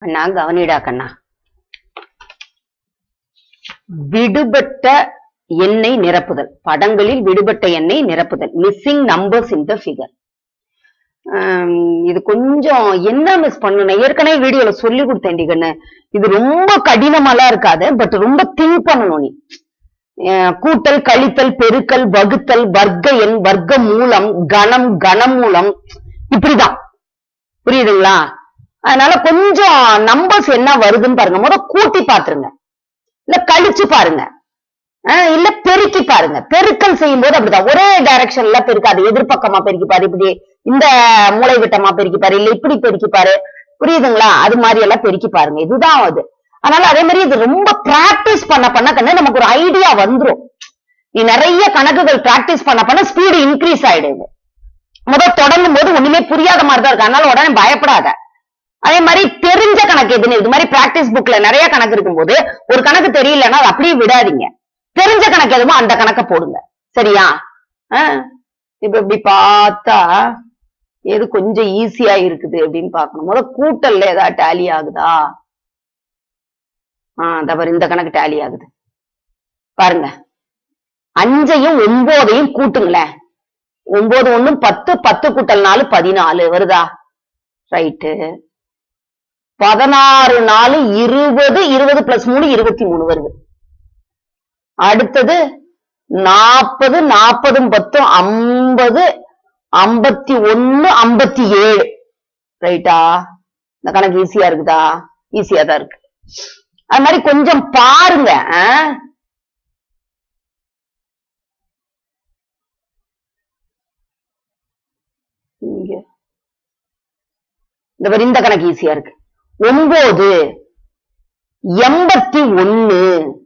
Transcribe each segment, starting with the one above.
அண்ணா கவனிடா கண்ணா விடுபட்ட எண்ணை நிரப்புதல் படங்களில் விடுபட்ட எண்ணை நிரப்புதல் missing numbers in the figure இது கொஞ்சம் என்ன மிஸ் பண்ணணும் ஏற்கனவே வீடியோல சொல்லி கொடுத்தேன் கண்ணு இது ரொம்ப கடினமாலாம் இருக்காது பட் ரொம்ப திங்க் பண்ணணும் நீ அஹ் கூட்டல் கழித்தல் பெருக்கல் வகுத்தல் வர்க்க எண் வர்க்க மூலம் கணம் கணமூலம் இப்படிதான் புரியுதுங்களா அதனால கொஞ்சம் நம்பர்ஸ் என்ன வருதுன்னு பாருங்க முத கூட்டி பாத்துருங்க இல்ல கழிச்சு பாருங்க ஆஹ் இல்ல பெருக்கி பாருங்க பெருக்கல் செய்யும் போது அப்படிதான் ஒரே டைரக்ஷன்ல பெருக்காது எதிர்பக்கமா பெருக்கி பாரு இப்படி இந்த மூளை விட்டமா பெருக்கி பாரு இல்ல இப்படி பெருக்கி பாரு புரியுதுங்களா அது மாதிரி எல்லாம் பெருக்கி பாருங்க இதுதான் அது அதனால அதே மாதிரி இது ரொம்ப பிராக்டிஸ் பண்ண பண்ண கண்ணு நமக்கு ஒரு ஐடியா வந்துரும் நீ நிறைய கணக்குகள் பிராக்டிஸ் பண்ண பண்ண ஸ்பீடு இன்க்ரீஸ் ஆயிடுது முதல் தொடங்கும் போது ஒண்ணுமே புரியாத மாதிரி தான் இருக்கு அதனால உடனே பயப்படாத அதே மாதிரி தெரிஞ்ச கணக்கு எதுன்னு இது மாதிரி பிராக்டிஸ் புக்ல நிறைய கணக்கு இருக்கும்போது ஒரு கணக்கு தெரியலன்னா அதை அப்படியே விடாதீங்க தெரிஞ்ச கணக்கு எதுவோ அந்த கணக்க போடுங்க சரியா ஆஹ் இப்ப இப்படி பார்த்தா எது கொஞ்சம் ஈஸியா இருக்குது அப்படின்னு பார்க்கணும் முதல்ல கூட்டல்ல ஏதாவது டேலி ஆகுதா ஆஹ் தவறு இந்த கணக்கு டேலி ஆகுது பாருங்க அஞ்சையும் ஒன்பதையும் கூட்டுங்களேன் ஒன்பது ஒண்ணும் பத்து பத்து கூட்டல் நாலு பதினாலு வருதா ரைட்டு பதினாறு நாலு இருபது இருபது பிளஸ் மூணு இருபத்தி மூணு வருது அடுத்தது நாற்பது நாற்பதும் பத்தும் ஐம்பது ஐம்பத்தி ஒண்ணு ஐம்பத்தி ஏழு ரைட்டா இந்த கணக்கு ஈஸியா இருக்குதா ஈஸியா தான் இருக்கு அது மாதிரி கொஞ்சம் பாருங்க ஆ? இங்க இந்த பாரு, இந்த கணக்கு ஈஸியா இருக்கு ஒன்பது எண்பத்தி ஒண்ணு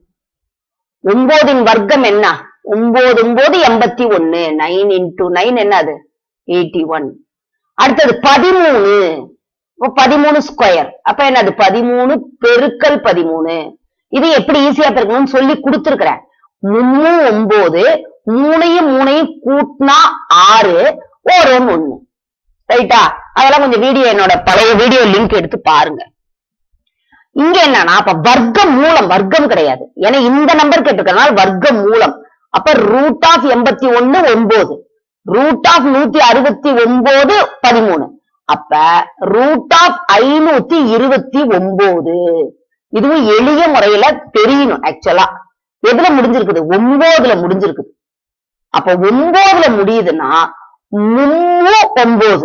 ஒன்பதின் வர்க்கம் என்ன ஒன்பது ஒன்பது எண்பத்தி ஒண்ணு நைன் இன்டூ நைன் என்னது எயிட்டி ஒன் அடுத்தது பதிமூணு இப்போ பதிமூணு ஸ்கொயர் அப்ப என்னது பதிமூணு பெருக்கல் பதிமூணு இது எப்படி ஈஸியா பெருக்கணும்னு சொல்லி கொடுத்துருக்கிறேன் மூணு ஒன்பது மூணையும் மூணையும் கூட்டினா ஆறு ஓரோன்னு ஒண்ணு ரைட்டா அதெல்லாம் கொஞ்சம் வீடியோ என்னோட பழைய வீடியோ லிங்க் எடுத்து பாருங்க இங்க என்னன்னா அப்ப வர்க்க மூலம் வர்க்கம் கிடையாது ஏன்னா இந்த நம்பர் கேட்டிருக்கனால வர்க்க மூலம் அப்ப ரூட் ஆஃப் எண்பத்தி ஒண்ணு ஒன்பது ரூட் ஆஃப் நூத்தி அறுபத்தி ஒன்பது பதிமூணு அப்ப ரூட் ஆஃப் ஐநூத்தி இருபத்தி ஒன்பது இதுவும் எளிய முறையில தெரியணும் ஆக்சுவலா எதுல முடிஞ்சிருக்குது ஒன்பதுல முடிஞ்சிருக்குது அப்ப ஒன்பதுல முடியுதுன்னா மூணு ஒன்பது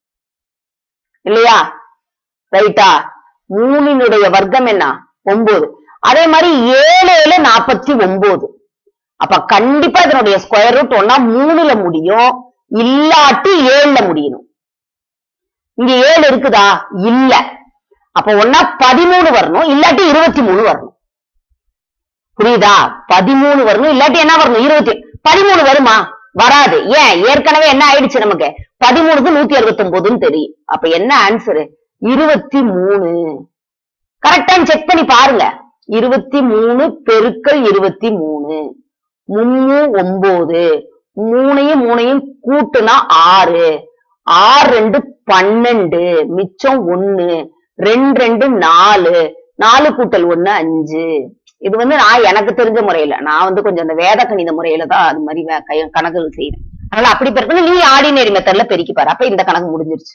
இல்லையா ரைட்டா மூணினுடைய வர்க்கம் என்ன ஒன்பது அதே மாதிரி ஏழு ஏழு நாற்பத்தி ஒன்பது அப்ப கண்டிப்பா இதனுடைய ஸ்கொயர் ரூட் ஒன்னா மூணுல முடியும் இல்லாட்டி ஏழுல முடியணும் இங்க ஏழு இருக்குதா இல்ல அப்ப ஒன்னா பதிமூணு வரணும் இல்லாட்டி இருபத்தி மூணு வரணும் புரியுதா பதிமூணு வரணும் இல்லாட்டி என்ன வரணும் இருபத்தி பதிமூணு வருமா வராது ஏன் ஏற்கனவே என்ன ஆயிடுச்சு நமக்கு பதிமூணுக்கு நூத்தி அறுபத்தி ஒன்பதுன்னு தெரியும் அப்ப என்ன ஆன்சரு இருபத்தி மூணு கரெக்டான்னு செக் பண்ணி பாருங்க இருபத்தி மூணு பெருக்கல் இருபத்தி மூணு மூணு ஒன்பது மூணையும் மூணையும் கூட்டுனா ஆறு ஆறு ரெண்டு பன்னெண்டு மிச்சம் ஒண்ணு ரெண்டு ரெண்டு நாலு நாலு கூட்டல் ஒண்ணு அஞ்சு இது வந்து நான் எனக்கு தெரிஞ்ச முறையில நான் வந்து கொஞ்சம் அந்த வேத கணித முறையில தான் அது மாதிரி வே- கை- கணக்குகள் செய்யறேன் அதனால அப்படி பெருக்கணும் நீ ஆர்டினரி மெத்தட்ல பெருக்கி பாரு அப்ப இந்த கணக்கு முடிஞ்சிருச்சு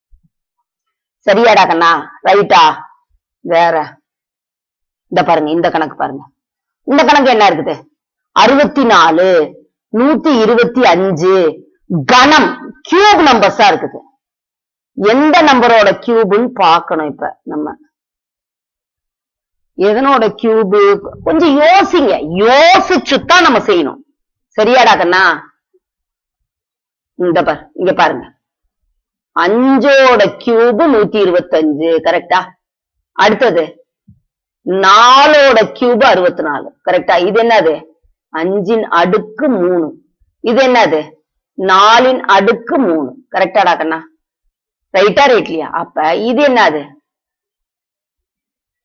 சரியாடா கண்ணா ரைட்டா வேற இந்த பாருங்க இந்த கணக்கு பாருங்க இந்த கணக்கு என்ன இருக்குது அறுபத்தி நாலு நூத்தி இருபத்தி அஞ்சு கணம் கியூப் நம்பர்ஸா இருக்குது எந்த நம்பரோட கியூப்னு பார்க்கணும் இப்ப நம்ம எதனோட கியூபு கொஞ்சம் யோசிங்க யோசிச்சுதான் நம்ம செய்யணும் சரியாடா கண்ணா இந்த பார் இங்க பாருங்க அஞ்சோட கியூபு நூத்தி இருபத்தஞ்சு கரெக்டா அடுத்தது நாலோட கியூபு அறுபத்தி நாலு கரெக்டா இது என்னது அஞ்சின் அடுக்கு மூணு இது என்னது நாலின் அடுக்கு மூணு கரெக்டாடா கண்ணா ரைட்டா ரைட்லியா அப்ப இது என்னது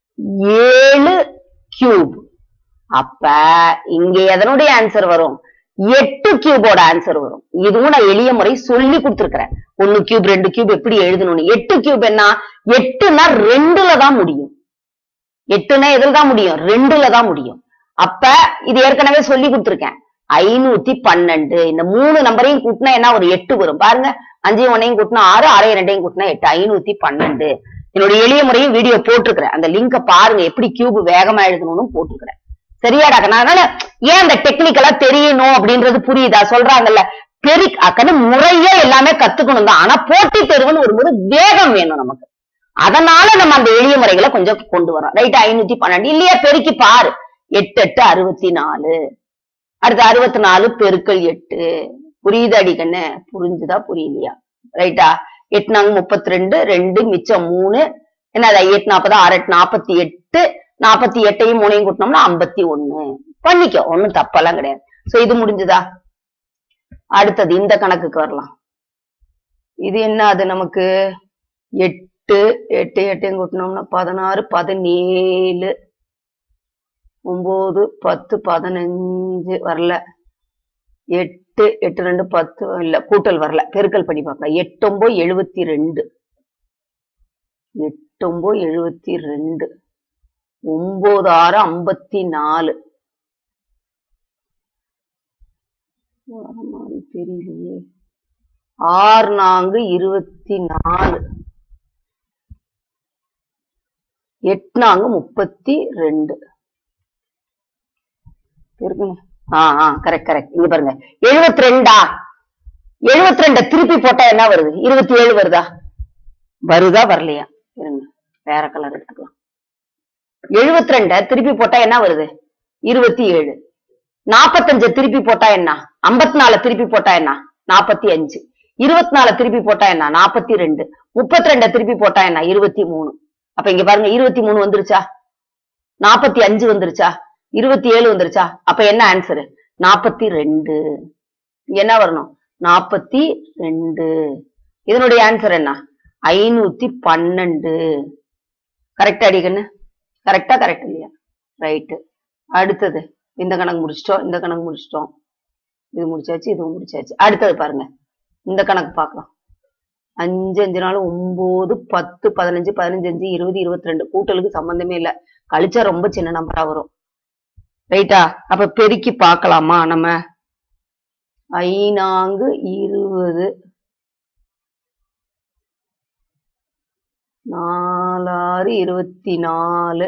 ஏழு கியூப் அப்ப இங்க எதனுடைய ஆன்சர் வரும் எட்டு கியூபோட ஆன்சர் வரும் இதுவும் நான் எளிய முறை சொல்லி கொடுத்திருக்கிறேன் ஒன்னு கியூப் ரெண்டு கியூப் எப்படி எழுதணும்னு எட்டு கியூப் என்ன எட்டுனா ரெண்டுல தான் முடியும் எட்டுனா எதுல தான் முடியும் ரெண்டுல தான் முடியும் அப்ப இது ஏற்கனவே சொல்லி கொடுத்திருக்கேன் ஐநூத்தி பன்னெண்டு இந்த மூணு நம்பரையும் கூட்டினா என்ன ஒரு எட்டு வரும் பாருங்க அஞ்சையும் ஒன்னையும் கூட்டினா ஆறு ஆறையும் ரெண்டையும் கூட்டினா எட்டு ஐநூத்தி பன்னெண்டு என்னோட எளிய முறையும் வீடியோ போட்டிருக்கிறேன் அந்த லிங்க பாருங்க எப்படி கியூப் வேகமா எழுதணும்னு போட்டிருக்கிறேன் சரியாடா கண்ணா அதனால ஏன் அந்த டெக்னிக்கலா தெரியணும் அப்படின்றது புரியுதா சொல்றாங்கல்ல பெரி அக்கன்னு முறையா எல்லாமே கத்துக்கணும் தான் ஆனா போட்டி தேர்வுன்னு வரும்போது வேகம் வேணும் நமக்கு அதனால நம்ம அந்த எளிய முறைகளை கொஞ்சம் கொண்டு வரோம் ரைட் ஐநூத்தி பன்னெண்டு இல்லையா பெருக்கி பாரு எட்டு எட்டு அறுபத்தி நாலு அடுத்து அறுபத்தி நாலு பெருக்கல் எட்டு புரியுது அடிக்கண்ணு புரிஞ்சுதா புரியலையா ரைட்டா எட்டு நாங்க முப்பத்தி ரெண்டு ரெண்டு மிச்சம் மூணு என்னது எட்டு நாற்பது ஆறு எட்டு நாற்பத்தி எட்டு நாற்பத்தி எட்டையும் மூணையும் கூட்டினோம்னா ஐம்பத்தி ஒண்ணு பண்ணிக்கோ ஒண்ணும் தப்பெல்லாம் கிடையாது சோ இது முடிஞ்சுதா அடுத்தது இந்த கணக்குக்கு வரலாம் இது என்ன அது நமக்கு எட்டு எட்டு எட்டையும் கூட்டினோம்னா பதினாறு பதினேழு ஒன்பது பத்து பதினஞ்சு வரல எட்டு எட்டு ரெண்டு பத்து இல்ல கூட்டல் வரல பெருக்கல் பண்ணி பார்க்கலாம் எட்டொம்போ எழுபத்தி ரெண்டு எட்டொம்போ எழுபத்தி ரெண்டு ஒன்பது ஆறு ஐம்பத்தி நாலு வர மாதிரி தெரியலையே ஆறு நான்கு இருபத்தி நாலு எட்டு நான்கு முப்பத்தி ரெண்டு இருக்குங்க ஆ ஆ கரெக்ட் கரெக்ட் இங்க பாருங்க எழுபத்தி ரெண்டா எழுபத்தி ரெண்ட திருப்பி போட்டா என்ன வருது இருபத்தி ஏழு வருதா வருதா வரலையா இருங்க வேற கலர் எடுத்துக்கலாம் எழுபத்தி ரெண்ட திருப்பி போட்டா என்ன வருது இருபத்தி ஏழு நாப்பத்தஞ்ச திருப்பி போட்டா என்ன ஐம்பத்தி நாலு திருப்பி போட்டா என்ன நாப்பத்தி அஞ்சு இருபத்தி நாலு திருப்பி போட்டா என்ன நாப்பத்தி ரெண்டு முப்பத்தி ரெண்ட திருப்பி போட்டா என்ன இருபத்தி மூணு அப்ப இங்க பாருங்க இருபத்தி மூணு வந்துருச்சா நாப்பத்தி அஞ்சு வந்துருச்சா இருபத்தி ஏழு வந்துருச்சா அப்ப என்ன ஆன்சரு நாப்பத்தி ரெண்டு இங்க என்ன வரணும் நாப்பத்தி ரெண்டு இதனுடைய ஆன்சர் என்ன ஐநூத்தி பன்னெண்டு கரெக்டா அடிக்கண்ணு கரெக்டா கரெக்ட் இல்லையா ரைட்டு அடுத்தது இந்த கணக்கு முடிச்சிட்டோம் இந்த கணக்கு முடிச்சிட்டோம் இது முடிச்சாச்சு இது முடிச்சாச்சு அடுத்தது பாருங்க இந்த கணக்கு பார்க்கலாம் அஞ்சு அஞ்சு நாள் ஒன்பது பத்து பதினஞ்சு பதினஞ்சு அஞ்சு இருபது இருபத்தி ரெண்டு கூட்டலுக்கு சம்பந்தமே இல்ல கழிச்சா ரொம்ப சின்ன நம்பரா வரும் ரைட்டா அப்ப பெருக்கி பார்க்கலாமா நம்ம ஐநான்கு இருபது நாலாறு இருபத்தி நாலு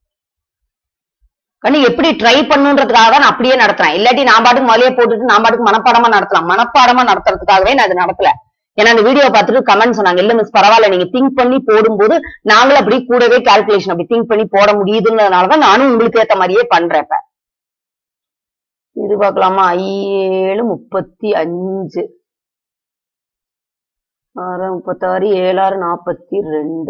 கண்ணு எப்படி ட்ரை பண்ணுன்றதுக்காக தான் நான் அப்படியே நடத்துறேன் இல்லாட்டி நான் பாட்டுக்கு மலையை போட்டுட்டு நான் பாட்டுக்கு மனப்பாடமா நடத்தலாம் மனப்பாடமா நடத்துறதுக்காகவே நான் இது நடத்தல ஏன்னா அந்த வீடியோ பார்த்துட்டு கமெண்ட் சொன்னாங்க இல்ல மிஸ் பரவாயில்ல நீங்க திங்க் பண்ணி போடும்போது நாங்களும் அப்படி கூடவே கால்குலேஷன் அப்படி திங்க் பண்ணி போட முடியுதுன்றதுனாலதான் நானும் உங்களுக்கு ஏத்த மாதிரியே பண்றேன் இப்ப இது பார்க்கலாமா ஏழு முப்பத்தி அஞ்சு ஆறு முப்பத்தாறு ஏழாறு நாற்பத்தி ரெண்டு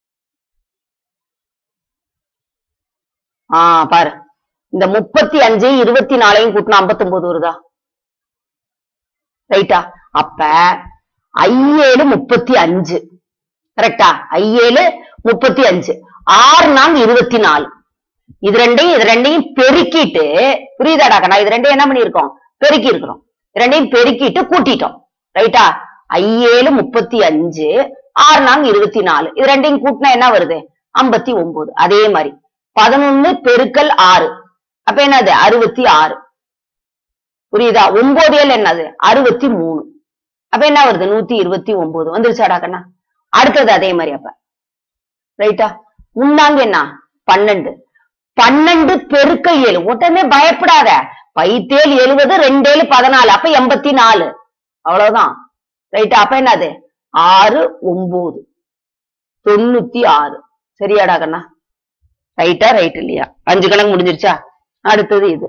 ஆ பாரு இந்த முப்பத்தி அஞ்சு இருபத்தி நாலையும் கூட்டினா ஐம்பத்தி ஒன்பது வருதா ரைட்டா அப்ப ஐஏழு முப்பத்தி அஞ்சு கரெக்டா ஐஏழு முப்பத்தி அஞ்சு ஆறு நான்கு இருபத்தி நாலு இது ரெண்டையும் இது ரெண்டையும் பெருக்கிட்டு புரியுதாடா கண்ணா இது ரெண்டையும் என்ன பண்ணிருக்கோம் பெருக்கி இருக்கிறோம் இது ரெண்டையும் பெருக்கிட்டு கூட்டிட்டோம் ரைட்டா ஐஏழு முப்பத்தி அஞ்சு ஆறு நான்கு இருபத்தி நாலு இது ரெண்டையும் கூட்டினா என்ன வருது ஐம்பத்தி ஒன்பது அதே மாதிரி பதினொன்னு பெருக்கல் ஆறு அப்ப என்னது அறுபத்தி ஆறு புரியுதா ஒன்பது ஏழு என்னது அறுபத்தி மூணு அப்ப என்ன வருது நூத்தி இருபத்தி ஒன்பது வந்துருச்சாடா கண்ணா அடுத்தது அதே மாதிரி அப்ப ரைட்டா முன்னாங்க என்ன பன்னெண்டு பன்னெண்டு பெருக்கல் ஏழு உடனே பயப்படாத பைத்தேழு எழுபது ரெண்டேழு பதினாலு அப்ப எண்பத்தி நாலு அவ்வளவுதான் ரைட்டா அப்ப என்னது ஆறு ஒன்பது தொண்ணூத்தி ஆறு சரியாடா கண்ணா ரைட்டா ரைட் இல்லையா அஞ்சு கணக்கு முடிஞ்சிருச்சா அடுத்தது இது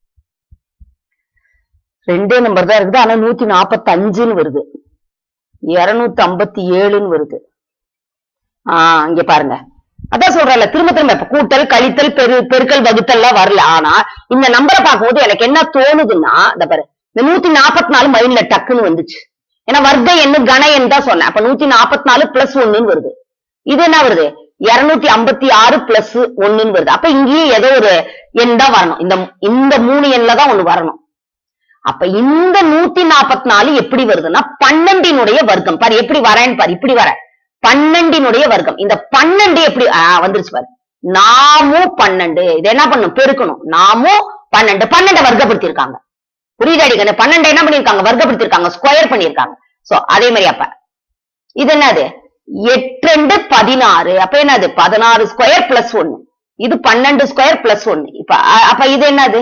ரெண்டே நம்பர் தான் இருக்குது ஆனா நூத்தி நாப்பத்தி அஞ்சுன்னு வருது இருநூத்தி ஐம்பத்தி ஏழுன்னு வருது ஆஹ் இங்க பாருங்க அதான் சொல்றேன்ல திரும்ப திரும்ப இப்ப கூட்டல் கழித்தல் பெரு பெருக்கல் வகுத்தல்லாம் வரல ஆனா இந்த நம்பரை பார்க்கும்போது எனக்கு என்ன தோணுதுன்னா இந்த பாரு இந்த நூத்தி நாப்பத்தி நாலு மைண்ட்ல டக்குன்னு வந்துச்சு ஏன்னா வர்க்க எண்ணு கன எண் தான் சொன்னேன் அப்ப நூத்தி நாப்பத்தி நாலு பிளஸ் ஒண்ணுன்னு வருது இது என்ன வருது இருநூத்தி ஐம்பத்தி ஆறு பிளஸ் ஒண்ணுன்னு வருது அப்ப இங்கேயும் ஏதோ ஒரு எண் தான் வரணும் இந்த இந்த மூணு எண்ல தான் ஒண்ணு வரணும் அப்ப இந்த நூத்தி நாற்பத்தி நாலு எப்படி வருதுன்னா பன்னெண்டினுடைய வர்க்கம் பாரு எப்படி வரேன்னு பாரு இப்படி வர பன்னெண்டினுடைய வர்க்கம் இந்த பன்னெண்டு எப்படி ஆ, வந்துருச்சு பாரு நாமும் பன்னெண்டு இது என்ன பண்ணும் பெருக்கணும் நாமும் பன்னெண்டு பன்னெண்டை வர்க்கப்படுத்திருக்காங்க புரியுதாடி கண்ணு பன்னெண்டு என்ன பண்ணிருக்காங்க வர்க்கப்படுத்திருக்காங்க ஸ்கொயர் பண்ணிருக்காங்க சோ அதே மாதிரி அப்ப இது என்னது எட்டு ரெண்டு பதினாறு அப்ப என்னது பதினாறு ஸ்கொயர் பிளஸ் ஒன்னு இது பன்னெண்டு ஸ்கொயர் பிளஸ் ஒன்னு இப்ப அ- அப்ப இது என்னது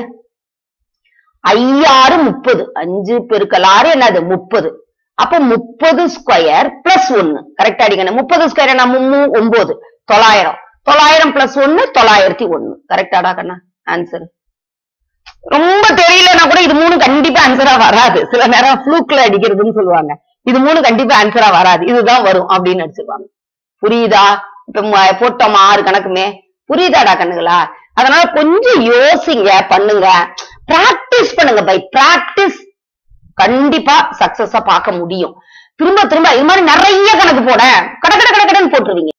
ஐயாறு முப்பது அஞ்சு பெருக்கல் ஆறு என்னது முப்பது அப்ப முப்பது ஸ்கொயர் பிளஸ் ஒன்னு கரெக்டா அடிக்கணும் முப்பது ஸ்கொயர் என்ன மும்மு ஒன்பது தொள்ளாயிரம் தொள்ளாயிரம் பிளஸ் ஒன்னு தொள்ளாயிரத்தி ஒன்னு கரெக்டாடா கண்ணா ஆன்சர் ரொம்ப தெரியலன்னா கூட இது மூணு கண்டிப்பா ஆன்சரா வராது சில நேரம் ஃப்ளூக்ல அடிக்கிறதுன்னு சொல்லுவாங்க இது மூணு கண்டிப்பா ஆன்சரா வராது இதுதான் வரும் அப்படின்னு அடிச்சிருவாங்க புரியுதா இப்ப ம- போட்டோமா ஆறு கணக்குமே புரியுதாடா கண்ணுங்களா அதனால கொஞ்சம் யோசிங்க பண்ணுங்க பிராக்டிஸ் பண்ணுங்க பை பிராக்டிஸ் கண்டிப்பா சக்சஸா பார்க்க முடியும் திரும்ப திரும்ப இது மாதிரி நிறைய கணக்கு போட கட கட கட கடன்னு போட்டுருவீங்க